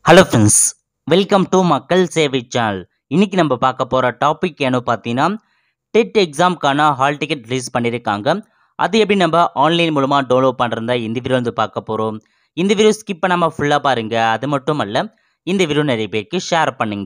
hello friends welcome to மக்கள் சேவை channel இன்னைக்கு நம்ம பார்க்க போகிற டாபிக் என்ன பார்த்தீங்கன்னா டெட் எக்ஸாம்க்கான ஹால் டிக்கெட் ரிலீஸ் பண்ணியிருக்காங்க அது எப்படி நம்ம ஆன்லைன் மூலமாக டவுன்லோட் பண்ணுறதா இந்த வீடியோ வந்து பார்க்க போகிறோம் இந்த வீடியோ ஸ்கிப் பண்ணாமல் ஃபுல்லாக பாருங்கள் அது மட்டும் அல்ல இந்த வீடியோ நிறைய பேருக்கு ஷேர் பண்ணுங்க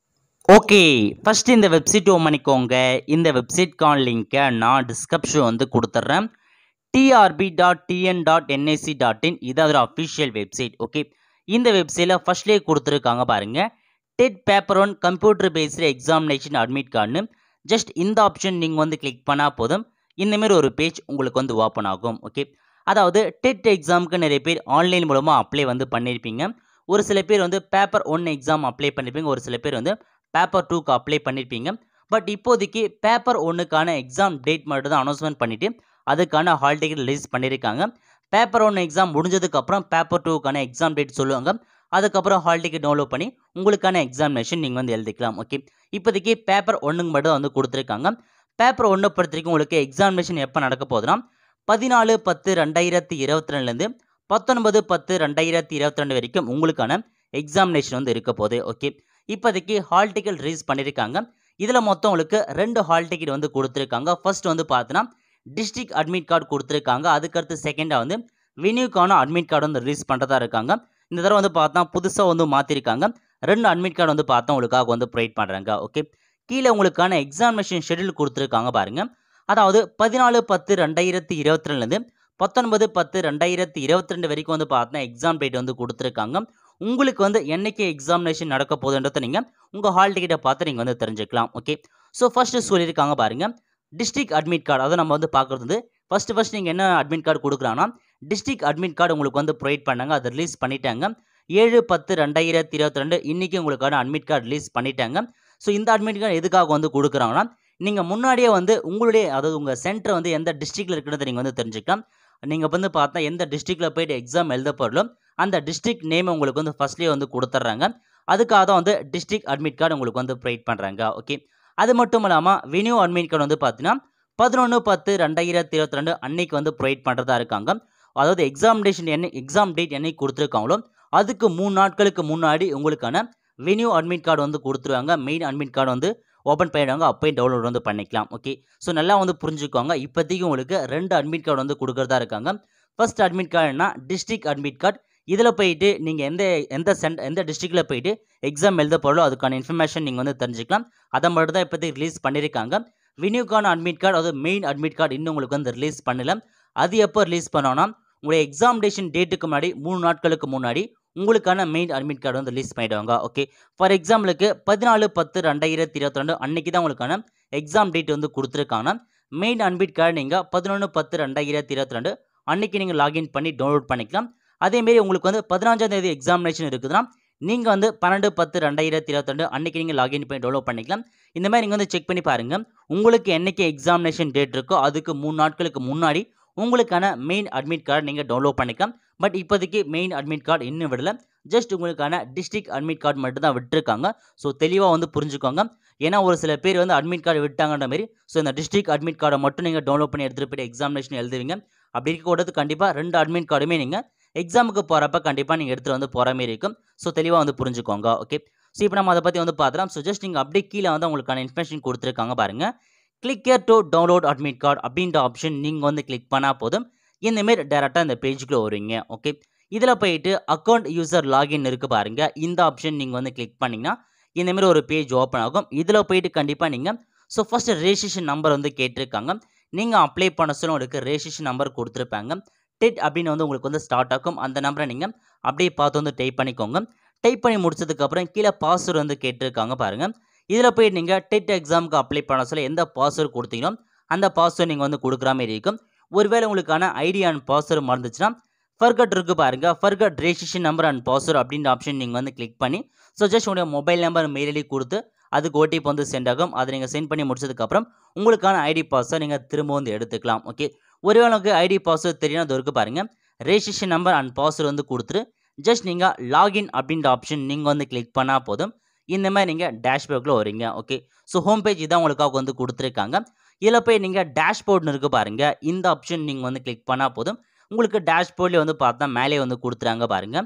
ஓகே ஃபஸ்ட்டு இந்த வெப்சைட் ஓம் பண்ணிக்கோங்க இந்த வெப்சைட்கான லிங்க்கை நான் டிஸ்கிரிப்ஷன் வந்து கொடுத்துட்றேன் TRB dot TN dot NIC dot in இது அதோட அஃபிஷியல் வெப்சைட் ஓகே இந்த வெப்சைட்டில் ஃபர்ஸ்ட்லேயே கொடுத்துருக்காங்க பாருங்க TET paper one computer based examination admit கார்டுன்னு ஜஸ்ட் இந்த ஆப்ஷன் நீங்கள் வந்து கிளிக் பண்ணால் போதும் இந்தமாரி ஒரு பேஜ் உங்களுக்கு வந்து ஓப்பன் ஆகும் ஓகே அதாவது டெட் எக்ஸாமுக்கு நிறைய பேர் ஆன்லைன் மூலமாக அப்ளை வந்து பண்ணியிருப்பீங்க ஒரு சில பேர் வந்து பேப்பர் ஒன் எக்ஸாம் அப்ளை பண்ணியிருப்பீங்க ஒரு சில பேர் வந்து பேப்பர் டூக்கு அப்ளை பண்ணியிருப்பீங்க பட் இப்போதைக்கு பேப்பர் ஒன்றுக்கான எக்ஸாம் டேட் மட்டும் தான் அனௌன்ஸ்மெண்ட் பண்ணிவிட்டு அதுக்கான ஹால் டிக்கெட் ரிலீஸ் பண்ணியிருக்காங்க பேப்பர் ஒன் எக்ஸாம் முடிஞ்சதுக்கப்புறம் பேப்பர் டூக்கான எக்ஸாம் டேட் சொல்லுவாங்க அதுக்கப்புறம் ஹால் டிக்கெட் டவுன்லோட் பண்ணி உங்களுக்கான எக்ஸாமினேஷன் நீங்கள் வந்து எழுதிக்கலாம் ஓகே இப்போதைக்கு பேப்பர் ஒன்றுக்கு மட்டும் வந்து கொடுத்துருக்காங்க பேப்பர் ஒன்றை பொறுத்த வரைக்கும் உங்களுக்கு எக்ஸாமினேஷன் எப்போ நடக்க போகுதுன்னா பதினாலு பத்து ரெண்டாயிரத்தி இருபத்தி ரெண்டுலேருந்து பத்தொன்பது பத்து ரெண்டாயிரத்தி இருபத்தி ரெண்டு வரைக்கும் உங்களுக்கான எக்ஸாமினேஷன் வந்து இருக்க போகுது ஓகே இப்போதைக்கு ஹால் டிக்கெட் ரிலீஸ் பண்ணியிருக்காங்க இதில் மொத்தம் உங்களுக்கு ரெண்டு ஹால் டிக்கெட் வந்து கொடுத்துருக்காங்க ஃபர்ஸ்ட் வந்து பார்த்தீங்கன்னா டிஸ்ட்ரிக்ட் அட்மிட் கார்டு கொடுத்துருக்காங்க அதுக்கடுத்து செகண்டாக வந்து வெனியூக்கான அட்மிட் கார்டு வந்து ரிலீஸ் பண்ணுறதா இருக்காங்க இந்த தடவை வந்து பார்த்தா புதுசாக வந்து மாற்றிருக்காங்க ரெண்டு அட்மிட் கார்டு வந்து பார்த்தா உங்களுக்காக வந்து ப்ரொவைட் பண்ணுறாங்க ஓகே கீழே உங்களுக்கான எக்ஸாமினேஷன் ஷெடியூல் கொடுத்துருக்காங்க பாருங்க அதாவது பதினாலு பத்து ரெண்டாயிரத்தி இருபத்தி ரெண்டுலேருந்து பத்தொன்பது பத்து ரெண்டாயிரத்தி இருபத்தி ரெண்டு வரைக்கும் வந்து பார்த்தா எக்ஸாம் டேட் வந்து கொடுத்துருக்காங்க உங்களுக்கு வந்து என்னைக்கு எக்ஸாமினேஷன் நடக்க போகுதுன்றதை நீங்கள் உங்கள் ஹால் டிக்கெட்டை பார்த்து நீங்கள் வந்து தெரிஞ்சுக்கலாம் ஓகே ஸோ ஃபஸ்ட்டு சொல்லியிருக்காங்க பாருங்கள் டிஸ்ட்ரிக்ட் அட்மிட் கார்டு அதை நம்ம வந்து பார்க்குறது வந்து ஃபஸ்ட்டு ஃபஸ்ட் நீங்கள் என்ன அட்மிட் கார்டு கொடுக்குறாங்கன்னா டிஸ்ட்ரிக்ட் அட்மிட் கார்டு உங்களுக்கு வந்து ப்ரொவைட் பண்ணாங்க அதை ரிலீஸ் பண்ணிட்டாங்க ஏழு பத்து ரெண்டாயிரத்தி இருபத்தி ரெண்டு இன்றைக்கி உங்களுக்கான அட்மிட் கார்டு ரிலீஸ் பண்ணிட்டாங்க ஸோ இந்த அட்மிட் கார்டு எதுக்காக வந்து கொடுக்குறாங்கன்னா நீங்கள் முன்னாடியே வந்து உங்களுடைய அதாவது உங்கள் சென்டர் வந்து எந்த டிஸ்ட்ரிக்டில் இருக்கிறத நீங்கள் வந்து தெரிஞ்சுக்கலாம் நீங்கள் வந்து பார்த்தா எந்த டிஸ்ட்ரிக்டில் போயிட்டு எக்ஸாம் எழுத போகிறோம் அந்த டிஸ்ட்ரிக்ட் நேம் உங்களுக்கு வந்து ஃபஸ்ட்லேயே வந்து கொடுத்துட்றாங்க அதுக்காக தான் வந்து டிஸ்ட்ரிக்ட் அட்மிட் கார்டு உங்களுக்கு வந்து ப்ரொவைட் பண்ணுறாங்க ஓகே அது மட்டும் இல்லாமல் வெனியூ அட்மிட் கார்டு வந்து பார்த்தீங்கன்னா பதினொன்று பத்து ரெண்டாயிரத்தி இருபத்தி ரெண்டு அன்னைக்கு வந்து ப்ரொவைட் பண்ணுறதா இருக்காங்க அதாவது எக்ஸாமினேஷன் என்ன எக்ஸாம் டேட் என்னைக்கு கொடுத்துருக்காங்களோ அதுக்கு மூணு நாட்களுக்கு முன்னாடி உங்களுக்கான வெனியூ அட்மிட் கார்டு வந்து கொடுத்துருவாங்க மெயின் அட்மிட் கார்டு வந்து ஓப்பன் பண்ணிடுவாங்க அப்போயும் டவுன்லோட் வந்து பண்ணிக்கலாம் ஓகே ஸோ நல்லா வந்து புரிஞ்சுக்கோங்க இப்போதைக்கு உங்களுக்கு ரெண்டு அட்மிட் கார்டு வந்து கொடுக்குறதா இருக்காங்க ஃபர்ஸ்ட் அட்மிட் கார்டுனா டிஸ்ட்ரிக்ட் அட்மிட் கார்டு இதில் போயிட்டு நீங்கள் எந்த எந்த சென்ட் எந்த டிஸ்ட்ரிக்டில் போயிட்டு எக்ஸாம் எழுத போகிறோ அதுக்கான இன்ஃபர்மேஷன் நீங்கள் வந்து தெரிஞ்சுக்கலாம் அதை மட்டும் தான் இப்போதைக்கு ரிலீஸ் பண்ணியிருக்காங்க வினியூக்கான அட்மிட் கார்டு அது மெயின் அட்மிட் கார்டு இன்னும் உங்களுக்கு வந்து ரிலீஸ் பண்ணல அது எப்போ ரிலீஸ் பண்ணோன்னா உங்களுடைய எக்ஸாமினேஷன் டேட்டுக்கு முன்னாடி மூணு நாட்களுக்கு முன்னாடி உங்களுக்கான மெயின் அட்மிட் கார்டு வந்து ரிலீஸ் பண்ணிடுவாங்க ஓகே ஃபார் எக்ஸாம்பிளுக்கு பதினாலு பத்து ரெண்டாயிரத்தி இருபத்தி ரெண்டு அன்னைக்கு தான் உங்களுக்கான எக்ஸாம் டேட் வந்து கொடுத்துருக்காங்க மெயின் அட்மிட் கார்டு நீங்கள் பதினொன்று பத்து ரெண்டாயிரத்தி இருபத்தி ரெண்டு அன்னைக்கு நீங்கள் லாகின் பண்ணி டவுன்லோட் பண்ணிக்கலாம் அதேமாரி உங்களுக்கு வந்து பதினஞ்சாம் தேதி எக்ஸாமினேஷன் இருக்குதுன்னா நீங்கள் வந்து பன்னெண்டு பத்து ரெண்டாயிரத்தி இருபத்தி ரெண்டு அன்னைக்கு நீங்கள் லாகின் பண்ணி டவுன்லோட் பண்ணிக்கலாம் இந்த மாதிரி நீங்கள் வந்து செக் பண்ணி பாருங்கள் உங்களுக்கு என்னைக்கு எக்ஸாமினேஷன் டேட் இருக்கோ அதுக்கு மூணு நாட்களுக்கு முன்னாடி உங்களுக்கான மெயின் அட்மிட் கார்டு நீங்கள் டவுன்லோட் பண்ணிக்கலாம் பட் இப்போதைக்கு மெயின் அட்மிட் கார்டு இன்னும் விடல ஜஸ்ட் உங்களுக்கான டிஸ்ட்ரிக்ட் அட்மிட் கார்டு மட்டும் தான் விட்டுருக்காங்க ஸோ தெளிவாக வந்து புரிஞ்சுக்கோங்க ஏன்னா ஒரு சில பேர் வந்து அட்மிட் கார்டு விட்டாங்கன்ற மாதிரி ஸோ இந்த டிஸ்ட்ரிக்ட் அட்மிட் கார்டை மட்டும் நீங்கள் டவுன்லோட் பண்ணி எடுத்துகிட்டு போய்ட்டு எக்ஸாமினேஷன் எழுதுவீங்க அப்படி இருக்கக்கூடாது கண்டிப்பாக ரெண்டு அட்மிட் கார்டுமே நீங்கள் எக்ஸாமுக்கு போகிறப்ப கண்டிப்பாக நீங்கள் எடுத்துகிட்டு வந்து போகிற மாதிரி இருக்கும் ஸோ தெளிவாக வந்து புரிஞ்சுக்கோங்க ஓகே ஸோ இப்போ நம்ம அதை பற்றி வந்து பார்த்துலாம் ஸோ ஜஸ்ட் நீங்கள் அப்படியே கீழே வந்து உங்களுக்கான இன்ஃபர்மேஷன் கொடுத்துருக்காங்க பாருங்கள் click here to download admit card அப்படின்ற ஆப்ஷன் நீங்கள் வந்து கிளிக் பண்ணால் போதும் இந்தமாரி டேரெக்டாக இந்த பேஜுக்குள்ளே வருவீங்க ஓகே இதில் போயிட்டு அக்கௌண்ட் யூசர் லாகின் இருக்குது பாருங்கள் இந்த ஆப்ஷன் நீங்கள் வந்து கிளிக் பண்ணிங்கன்னா இந்தமாரி ஒரு பேஜ் ஓப்பன் ஆகும் இதில் போயிட்டு கண்டிப்பாக நீங்கள் ஸோ ஃபஸ்ட்டு ரெஜிஸ்ட்ரேஷன் நம்பர் வந்து கேட்டிருக்காங்க நீங்கள் அப்ளை பண்ண சொல்ல உங்களுக்கு ரெஜிஸ்ட்ரேஷன் நம்பர் கொடுத்துருப்பாங்க டெட் அப்படின்னு வந்து உங்களுக்கு வந்து ஸ்டார்ட் ஆகும் அந்த நம்பரை நீங்கள் அப்படியே பார்த்து வந்து டைப் பண்ணிக்கோங்க டைப் பண்ணி முடிச்சதுக்கப்புறம் கீழே பாஸ்வேர்டு வந்து கேட்டிருக்காங்க பாருங்கள் இதில் போய் நீங்கள் டெட் எக்ஸாமுக்கு அப்ளை பண்ண சொல்ல எந்த பாஸ்வேர்டு கொடுத்தீங்களோ அந்த பாஸ்வேர்டு நீங்கள் வந்து கொடுக்குற மாதிரி இருக்கும் ஒருவேளை உங்களுக்கான ஐடி அண்ட் பாஸ்வேர்டு மறந்துச்சுன்னா ஃபர்கட் இருக்குது பாருங்கள் forgot registration number and password அப்படின்ற ஆப்ஷன் நீங்கள் வந்து கிளிக் பண்ணி ஸோ ஜஸ்ட் உங்களுடைய மொபைல் நம்பர் மெயில் ஐடி கொடுத்து அதுக்கு ஓடிபி வந்து சென்ட் ஆகும் அதை நீங்கள் சென்ட் பண்ணி முடிச்சதுக்கப்புறம் உங்களுக்கான ஐடி பாஸ்வேர்டு நீங்கள் திரும்ப வந்து எடுத்துக்கலாம் ஓகே ஒருவேளை உங்களுக்கு ஐடி பாஸ்வேர்டு தெரியும் அது இருக்குது பாருங்கள் ரெஜிஸ்ட்ரேஷன் நம்பர் அண்ட் பாஸ்வேர்டு வந்து கொடுத்துட்டு ஜஸ்ட் நீங்கள் லாகின் அப்படின்ற ஆப்ஷன் நீங்கள் வந்து கிளிக் பண்ணால் போதும் இந்த மாதிரி நீங்கள் டேஷ்போர்டில் வரீங்க ஓகே ஸோ ஹோம் பேஜ் இதான் உங்களுக்காக வந்து கொடுத்துருக்காங்க இதில் போய் நீங்கள் டேஷ்போர்ட்னு இருக்குது பாருங்கள் இந்த ஆப்ஷன் நீங்கள் வந்து கிளிக் பண்ணால் போதும் உங்களுக்கு டேஷ்போர்ட்லேயே வந்து பார்த்தா மேலே வந்து கொடுத்துறாங்க பாருங்கள்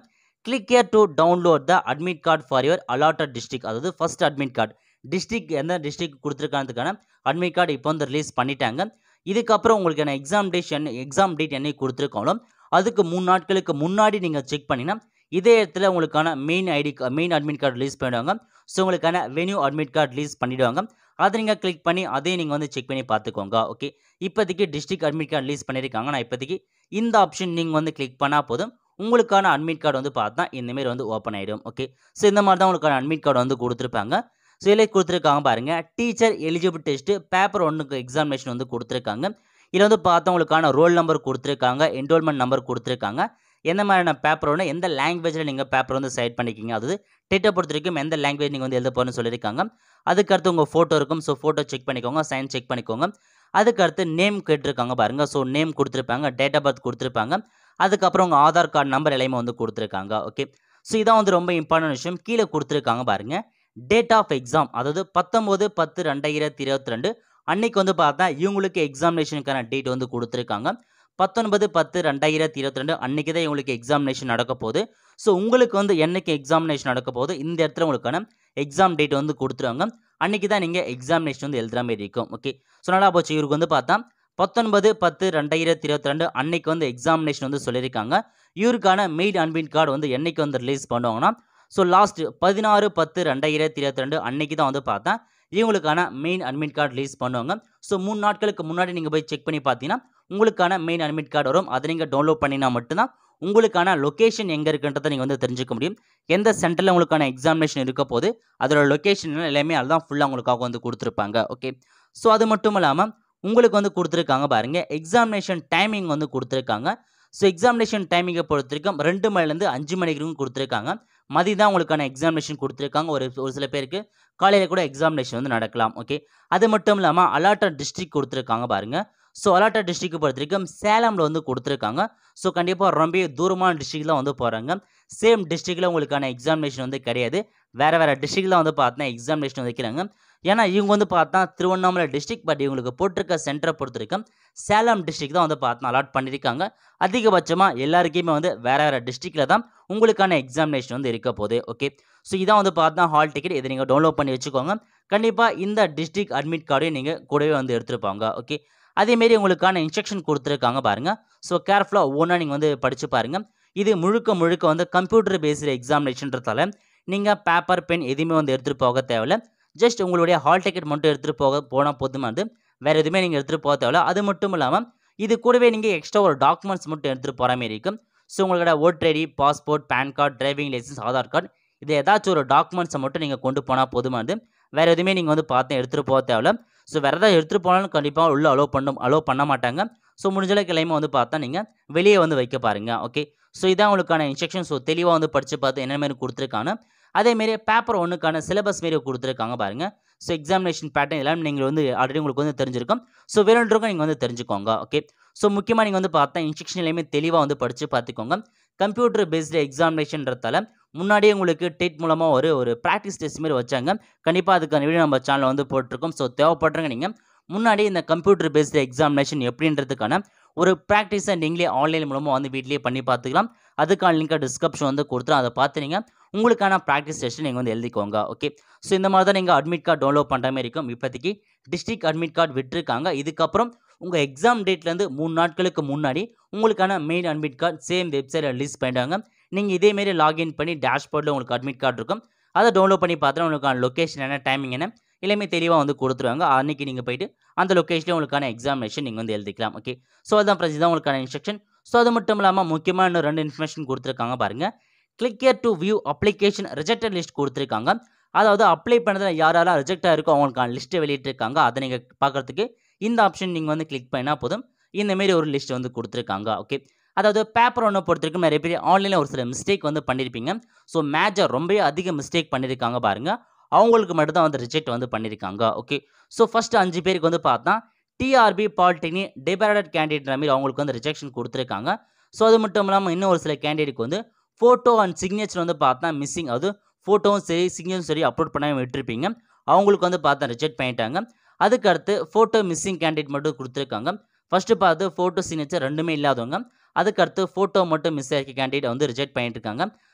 click here to download the admit card for your allotted district அதாவது ஃபர்ஸ்ட் அட்மிட் கார்டு டிஸ்ட்ரிக்ட் எந்த டிஸ்ட்ரிக்ட் கொடுத்துருக்கானதுக்கான அட்மிட் கார்டு இப்போ வந்து ரிலீஸ் பண்ணிட்டாங்க இதுக்கப்புறம் உங்களுக்கு என்ன எக்ஸாம் டேட் என்ன எக்ஸாம் டேட் என்னைக்கு கொடுத்துருக்காங்களோ அதுக்கு மூணு நாட்களுக்கு முன்னாடி நீங்கள் செக் பண்ணினா இதே இடத்துல உங்களுக்கான main ID main admit card release பண்ணிடுவாங்க ஸோ உங்களுக்கான வென்யூ அட்மிட் கார்டு ரிலீஸ் பண்ணிடுவாங்க அதை நீங்கள் கிளிக் பண்ணி அதையும் நீங்கள் வந்து செக் பண்ணி பார்த்துக்கோங்க ஓகே இப்போதைக்கு டிஸ்ட்ரிக்ட் அட்மிட் கார்டு ரிலீஸ் பண்ணியிருக்காங்க நான் இப்போதைக்கு இந்த ஆப்ஷன் நீங்கள் வந்து கிளிக் பண்ணால் போதும் உங்களுக்கான அட்மிட் கார்டு வந்து பார்த்தா இந்தமாரி வந்து ஓப்பன் ஆகிடும் ஓகே ஸோ இந்த மாதிரி தான் உங்களுக்கான அட்மிட் கார்டு வந்து கொடுத்துருப்பாங்க ஸோ இதில் கொடுத்துருக்காங்க பாருங்கள் டீச்சர் எலிஜிபிள் டெஸ்ட்டு பேப்பர் ஒன்றுக்கு எக்ஸாமினேஷன் வந்து கொடுத்துருக்காங்க இதில் வந்து பார்த்தா உங்களுக்கான ரோல் நம்பர் கொடுத்துருக்காங்க என்ரோல்மெண்ட் நம்பர் கொடுத்துருக்காங்க எந்த மாதிரியான பேப்பர் ஒன்று எந்த லாங்குவேஜில் நீங்கள் பேப்பர் வந்து செலக்ட் பண்ணிக்கிங்க அதாவது டேட்டை பொறுத்த வரைக்கும் எந்த லாங்குவேஜ் நீங்கள் வந்து எழுத போகிறேன்னு சொல்லியிருக்காங்க அதுக்கடுத்து உங்கள் ஃபோட்டோ இருக்கும் ஸோ ஃபோட்டோ செக் பண்ணிக்கோங்க சைன் செக் பண்ணிக்கோங்க அதுக்கடுத்து நேம் கேட்டிருக்காங்க பாருங்கள் ஸோ நேம் கொடுத்துருப்பாங்க டேட் ஆஃப் பர்த் கொடுத்துருப்பாங்க அதுக்கப்புறம் உங்கள் ஆதார் கார்டு நம்பர் எல்லாமே வந்து கொடுத்துருக்காங்க ஓகே ஸோ இதான் வந்து ரொம்ப இம்பார்ட்டன்ட் விஷயம் கீழே கொடுத்துருக்காங்க பாருங்கள் டேட் ஆஃப் எக்ஸாம் அதாவது பத்தொம்போது பத்து ரெண்டாயிரத்தி இருபத்தி ரெண்டு அன்னைக்கு வந்து பார்த்தா இவங்களுக்கு எக்ஸாமினேஷனுக்கான டேட் வந்து கொடுத்துருக்காங்க பத்தொன்பது பத்து ரெண்டாயிரத்தி இருபத்தி ரெண்டு அன்றைக்கி தான் இவங்களுக்கு எக்ஸாமினேஷன் நடக்க போகுது ஸோ உங்களுக்கு வந்து என்னைக்கு எக்ஸாமினேஷன் நடக்க போகுது இந்த இடத்துல உங்களுக்கான எக்ஸாம் டேட் வந்து கொடுத்துருவாங்க அன்றைக்கி தான் நீங்கள் எக்ஸாமினேஷன் வந்து எழுதுகிற மாதிரி இருக்கும் ஓகே ஸோ நல்லா போச்சு இவருக்கு வந்து பார்த்தா பத்தொன்பது பத்து ரெண்டாயிரத்தி இருபத்தி ரெண்டு அன்னைக்கு வந்து எக்ஸாமினேஷன் வந்து சொல்லியிருக்காங்க இவருக்கான மெயில் அன்பின் கார்டு வந்து என்னைக்கு வந்து ரிலீஸ் பண்ணுவாங்கன்னா ஸோ லாஸ்ட் பதினாறு பத்து ரெண்டாயிரத்தி இருபத்தி ரெண்டு அன்னைக்கு தான் வந்து பார்த்தா இவங்களுக்கான மெயின் அட்மிட் கார்டு ரிலீஸ் பண்ணுவாங்க ஸோ மூணு நாட்களுக்கு முன்னாடி நீங்கள் போய் செக் பண்ணி பார்த்தீங்கன்னா உங்களுக்கான மெயின் அட்மிட் கார்டு வரும் அதை நீங்கள் டவுன்லோட் பண்ணினா மட்டும்தான் உங்களுக்கான லொக்கேஷன் எங்கே இருக்குன்றதை நீங்கள் வந்து தெரிஞ்சுக்க முடியும் எந்த சென்டரில் உங்களுக்கான எக்ஸாமினேஷன் இருக்க போது அதோட லொக்கேஷன் எல்லாமே அதுதான் ஃபுல்லாக உங்களுக்காக வந்து கொடுத்துருப்பாங்க ஓகே ஸோ அது மட்டும் இல்லாமல் உங்களுக்கு வந்து கொடுத்துருக்காங்க பாருங்கள் எக்ஸாமினேஷன் டைமிங் வந்து கொடுத்துருக்காங்க ஸோ எக்ஸாமினேஷன் டைமிங்கை பொறுத்த வரைக்கும் ரெண்டு மணிலேருந்து அஞ்சு மணிக்கு வரைக்கும் கொடுத்துருக்காங்க மதி தான் உங்களுக்கான எக்ஸாமினேஷன் கொடுத்துருக்காங்க ஒரு ஒரு சில பேருக்கு காலையில் கூட எக்ஸாமினேஷன் வந்து நடக்கலாம் ஓகே அது மட்டும் இல்லாமல் அலாட்டட் டிஸ்ட்ரிக்ட் கொடுத்துருக்காங்க பாருங்கள் ஸோ அலாட்டட் டிஸ்ட்ரிக்ட் பொறுத்த வரைக்கும் சேலமில் வந்து கொடுத்துருக்காங்க ஸோ கண்டிப்பாக ரொம்ப தூரமான டிஸ்ட்ரிக்ட் தான் வந்து போகிறாங்க சேம் டிஸ்ட்ரிக்டில் உங்களுக்கான எக்ஸாமினேஷன் வந்து கிடையாது வேறு வேறு டிஸ்ட்ரிக்டில் வந்து பார்த்தா எக்ஸாமினேஷன் வைக்கிறாங்க ஏன்னா இவங்க வந்து பார்த்தா திருவண்ணாமலை டிஸ்ட்ரிக்ட் பட் இவங்களுக்கு போட்டிருக்க சென்டரை பொறுத்த வரைக்கும் சேலம் டிஸ்ட்ரிக்ட் தான் வந்து பார்த்தா அலாட் பண்ணியிருக்காங்க அதிகபட்சமாக எல்லாருக்குமே வந்து வேறு வேறு டிஸ்ட்ரிக்டில் தான் உங்களுக்கான எக்ஸாமினேஷன் வந்து இருக்க போகுது ஓகே ஸோ இதான் வந்து பார்த்தா ஹால் டிக்கெட் இதை நீங்கள் டவுன்லோட் பண்ணி வச்சுக்கோங்க கண்டிப்பாக இந்த டிஸ்ட்ரிக்ட் அட்மிட் கார்டையும் நீங்கள் கூடவே வந்து எடுத்துருப்பாங்க ஓகே அதேமாரி உங்களுக்கான இன்ஸ்ட்ரக்ஷன் கொடுத்துருக்காங்க பாருங்கள் ஸோ கேர்ஃபுல்லாக ஒவ்வொன்றா நீங்கள் வந்து படித்து பாருங்கள் இது முழுக்க முழுக்க வந்து கம்ப்யூட்டர் பேஸ்டு எக்ஸாமினேஷன்றதால நீங்கள் பேப்பர் பென் எதுவுமே வந்து எடுத்துகிட்டு போக தேவையில்ல ஜஸ்ட் உங்களுடைய ஹால் டிக்கெட் மட்டும் எடுத்துகிட்டு போக போனால் போதுமானது வேறு எதுவுமே நீங்கள் எடுத்துகிட்டு போக தேவையில்ல அது மட்டும் இல்லாமல் இது கூடவே நீங்கள் எக்ஸ்ட்ரா ஒரு டாக்குமெண்ட்ஸ் மட்டும் எடுத்துகிட்டு போகிற மாதிரி இருக்கும் ஸோ உங்களோட voter ID passport PAN card driving licence Aadhaar card இது ஏதாச்சும் ஒரு டாக்குமெண்ட்ஸை மட்டும் நீங்கள் கொண்டு போனால் போதுமானது வேறு எதுவுமே நீங்கள் வந்து பார்த்து எடுத்துகிட்டு போக தேவையில்ல ஸோ வேறு ஏதாவது எடுத்துகிட்டு போனாலும் கண்டிப்பாக உள்ளே அலோவ் பண்ண அலோவ் பண்ண மாட்டாங்க ஸோ முடிஞ்சளவுக்கு எல்லாமே வந்து பார்த்தா நீங்கள் வெளியே வந்து வைக்க பாருங்கள் ஓகே ஸோ இதான் உங்களுக்கான இன்ஸ்ட்ரக்ஷன் ஸோ தெளிவாக வந்து படித்து பார்த்து என்ன மாதிரி கொடுத்துருக்காங்க அதேமாரி பேப்பர் ஒன்றுக்கான சிலபஸ் மாரி கொடுத்துருக்காங்க பாருங்கள் ஸோ எக்ஸாமினேஷன் பேட்டர்ன் எல்லாம் நீங்கள் வந்து ஆல்ரெடி உங்களுக்கு வந்து தெரிஞ்சிருக்கும் ஸோ வேணுன்றவங்க நீங்கள் வந்து தெரிஞ்சுக்கோங்க ஓகே ஸோ முக்கியமாக நீங்கள் வந்து பார்த்தா இன்ஸ்ட்ரக்ஷன் எல்லாமே தெளிவாக வந்து படித்து பார்த்துக்கோங்க கம்ப்யூட்டர் பேஸ்டு எக்ஸாமினேஷன்றதால முன்னாடியே உங்களுக்கு டெட் மூலமாக ஒரு ஒரு ப்ராக்டிஸ் டெஸ்ட் மாரி வச்சாங்க கண்டிப்பாக அதுக்கான வீடியோ நம்ம சேனலில் வந்து போட்டிருக்கோம் ஸோ தேவைப்படுறங்க நீங்கள் முன்னாடி இந்த கம்ப்யூட்டர் பேஸ்டு எக்ஸாமினேஷன் எப்படின்றதுக்கான ஒரு ப்ராக்டிஸை நீங்களே ஆன்லைன் மூலமாக வந்து வீட்லேயே பண்ணி பார்த்துக்கலாம் அதுக்கான லிங்கை டிஸ்கிரிப்ஷன் வந்து கொடுத்துரும் அதை பார்த்து நீங்கள் உங்களுக்கான ப்ராக்டிஸ் டெஸ்ட்டு நீங்கள் வந்து எழுதிக்கோங்க ஓகே ஸோ இந்த மாதிரி தான் நீங்கள் அட்மிட் கார்டு டவுன்லோட் பண்ணுற மாதிரி இருக்கும் இப்போதைக்கு டிஸ்ட்ரிக்ட் அட்மிட் கார்டு விட்டுருக்காங்க இதுக்கப்புறம் உங்கள் எக்ஸாம் டேட்லேருந்து மூணு நாட்களுக்கு முன்னாடி உங்களுக்கான மெயின் அட்மிட் கார்டு சேம் வெப்சைட்டில் ரிலீஸ் பண்ணிட்டாங்க நீங்கள் இதேமாரி லாகின் பண்ணி டேஷ்போர்டில் உங்களுக்கு அட்மிட் கார்டு இருக்கும் அதை டவுன்லோட் பண்ணி பார்த்தா உங்களுக்கான லொக்கேஷன் என்ன டைமிங் என்ன எல்லாமே தெளிவாக வந்து கொடுத்துருவாங்க அன்றைக்கி நீங்கள் போயிட்டு அந்த லொக்கேஷனில் உங்களுக்கான எக்ஸாமினேஷன் நீங்கள் வந்து எழுதிக்கலாம் ஓகே ஸோ அதான் பிரச்சனை தான் உங்களுக்கான இன்ஸ்ட்ரக்ஷன் ஸோ அது மட்டும் இல்லாமல் முக்கியமான இன்னும் ரெண்டு இன்ஃபர்மேஷன் கொடுத்துருக்காங்க பாருங்கள் click here to view application rejected list கொடுத்துருக்காங்க அதாவது அப்ளை பண்ணதில் யார் யாரெல்லாம் ரிஜெக்ட் ஆகிருக்கோ அவங்களுக்கான லிஸ்ட்டை வெளியிட்டிருக்காங்க அதை நீங்கள் பார்க்குறதுக்கு இந்த ஆப்ஷன் நீங்கள் வந்து கிளிக் பண்ணால் போதும் இந்தமாரி ஒரு லிஸ்ட் வந்து கொடுத்துருக்காங்க ஓகே அதாவது பேப்பர் ஒன்று பொறுத்த வரைக்கும் நிறைய பேர் ஆன்லைனில் ஒரு சில மிஸ்டேக் வந்து பண்ணியிருப்பீங்க ஸோ மேஜர் ரொம்பவே அதிக மிஸ்டேக் பண்ணியிருக்காங்க பாருங்கள் அவங்களுக்கு மட்டும் தான் வந்து ரிஜெக்ட் வந்து பண்ணியிருக்காங்க ஓகே ஸோ ஃபஸ்ட்டு அஞ்சு பேருக்கு வந்து பார்த்தா டிஆர்பி பாலிடெக்னிக் டெபரேட்டட் கேண்டிடேட் மாதிரி அவங்களுக்கு வந்து ரிஜெக்ஷன் கொடுத்துருக்காங்க ஸோ அது மட்டும் இல்லாமல் இன்னும் ஒரு சில கேண்டிடேட்க்கு வந்து ஃபோட்டோ அண்ட் சிக்னேச்சர் வந்து பார்த்தா மிஸ்ஸிங் அது ஃபோட்டோவும் சரி சிக்னேச்சரும் சரி அப்லோட் பண்ணாமல் விட்டுருப்பீங்க அவங்களுக்கு வந்து பார்த்தா ரிஜெக்ட் பண்ணிட்டாங்க அதுக்கு அடுத்து ஃபோட்டோ மிஸ்ஸிங் கேண்டிடேட் மட்டும் கொடுத்துருக்காங்க ஃபஸ்ட்டு பார்த்து ஃபோட்டோ சிக்னேச்சர் ரெண்டுமே இல்லாதவங்க அதுக்கு அடுத்து ஃபோட்டோ மட்டும் மிஸ் ஆகிருக்க கேண்டிடேட் வந்து ரிஜெக்ட் பண்ணிட்டு இருக்காங்க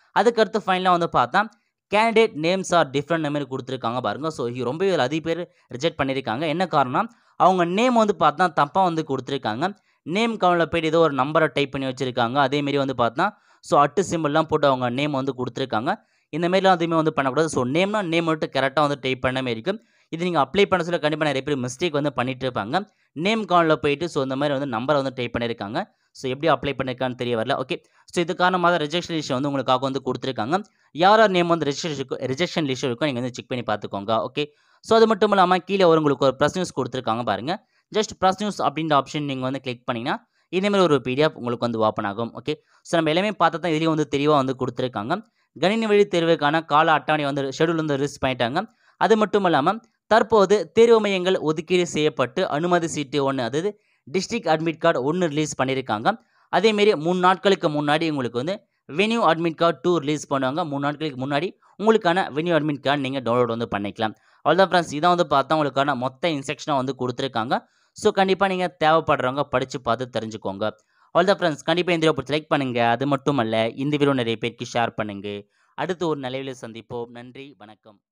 அதுக்கடுத்து ஃபைனலாக வந்து பார்த்தா கேண்டிடேட் நேம்ஸ் ஆர் டிஃப்ரெண்ட் மாதிரி கொடுத்துருக்காங்க பாருங்க ஸோ ரொம்ப இதில் அதிக பேர் ரிஜெக்ட் பண்ணியிருக்காங்க என்ன காரணம் அவங்க நேம் வந்து பார்த்தா தப்பாக வந்து கொடுத்துருக்காங்க நேம் கவுண்டில் போயிட்டு ஏதோ ஒரு நம்பரை டைப் பண்ணி வச்சுருக்காங்க அதேமாரி வந்து பார்த்தா ஸோ அட்டு சிம்பிள்லாம் போட்டு அவங்க நேம் வந்து கொடுத்துருக்காங்க இந்த மாதிரிலாம் எதுவுமே வந்து பண்ணக்கூடாது ஸோ நேம்னா நேம் மட்டும் கரெக்டாக வந்து டைப் பண்ண மாதிரி இருக்கும் இது நீங்கள் அப்ளை பண்ண சொல்ல கண்டிப்பாக நிறைய பேர் மிஸ்டேக் வந்து பண்ணிட்டு இருப்பாங்க நேம் கவுண்டில் போயிட்டு ஸோ இந்த மாதிரி வந்து நம்பரை வந்து டைப் பண்ணியிருக்காங்க ஸோ எப்படி அப்ளை பண்ணியிருக்கான்னு தெரிய வரல ஓகே ஸோ இது காரணமாக தான் ரிஜெக்ஷன் லிஸ்ட் வந்து உங்களுக்காக வந்து கொடுத்துருக்காங்க யார் யார் நேம் வந்து ரிஜிஸ்ட்ரேஷன் ரிஜெக்ஷன் லிஸ்ட் இருக்கும் நீங்கள் வந்து செக் பண்ணி பார்த்துக்கோங்க ஓகே ஸோ அது மட்டும் இல்லாமல் கீழே ஒரு உங்களுக்கு ஒரு ப்ரெஸ் நியூஸ் கொடுத்துருக்காங்க பாருங்கள் ஜஸ்ட் ப்ரெஸ் நியூஸ் அப்படின்ற ஆப்ஷன் நீங்கள் வந்து கிளிக் பண்ணிங்கன்னா இதேமாதிரி ஒரு பிடிஎஃப் உங்களுக்கு வந்து ஓப்பன் ஆகும் ஓகே ஸோ நம்ம எல்லாமே பார்த்தா தான் இதுலேயும் வந்து தெளிவாக வந்து கொடுத்துருக்காங்க கணினி வழி தேர்வுக்கான கால அட்டவணை வந்து ஷெடியூல் வந்து ரிலீஸ் பண்ணிட்டாங்க அது மட்டும் இல்லாமல் தற்போது தேர்வு மையங்கள் ஒதுக்கீடு செய்யப்பட்டு அனுமதி சீட்டு ஒன்று அதாவது டிஸ்ட்ரிக்ட் அட்மிட் கார்டு ஒன்று ரிலீஸ் பண்ணியிருக்காங்க அதேமாரி மூணு நாட்களுக்கு முன்னாடி உங்களுக்கு வந்து venue admit card too release பண்ணுவாங்க மூணு நாட்களுக்கு முன்னாடி உங்களுக்கான வென்யூ அட்மிட் கார்டு நீங்கள் டவுன்லோட் வந்து பண்ணிக்கலாம் அவ்வளோதான் ஃப்ரெண்ட்ஸ் இதான் வந்து பார்த்தா உங்களுக்கான மொத்த இன்ஸ்ட்ரக்ஷனை வந்து கொடுத்துருக்காங்க ஸோ கண்டிப்பாக நீங்கள் தேவைப்படுறவங்க படித்து பார்த்து தெரிஞ்சுக்கோங்க அவ்வளோதான் ஃப்ரெண்ட்ஸ் கண்டிப்பாக இந்த வீடியோ பிடிச்சி லைக் பண்ணுங்கள் அது மட்டும் அல்ல இந்த வீடியோ நிறைய பேருக்கு ஷேர் பண்ணுங்கள் அடுத்து ஒரு நிலையில் சந்திப்போம் நன்றி வணக்கம்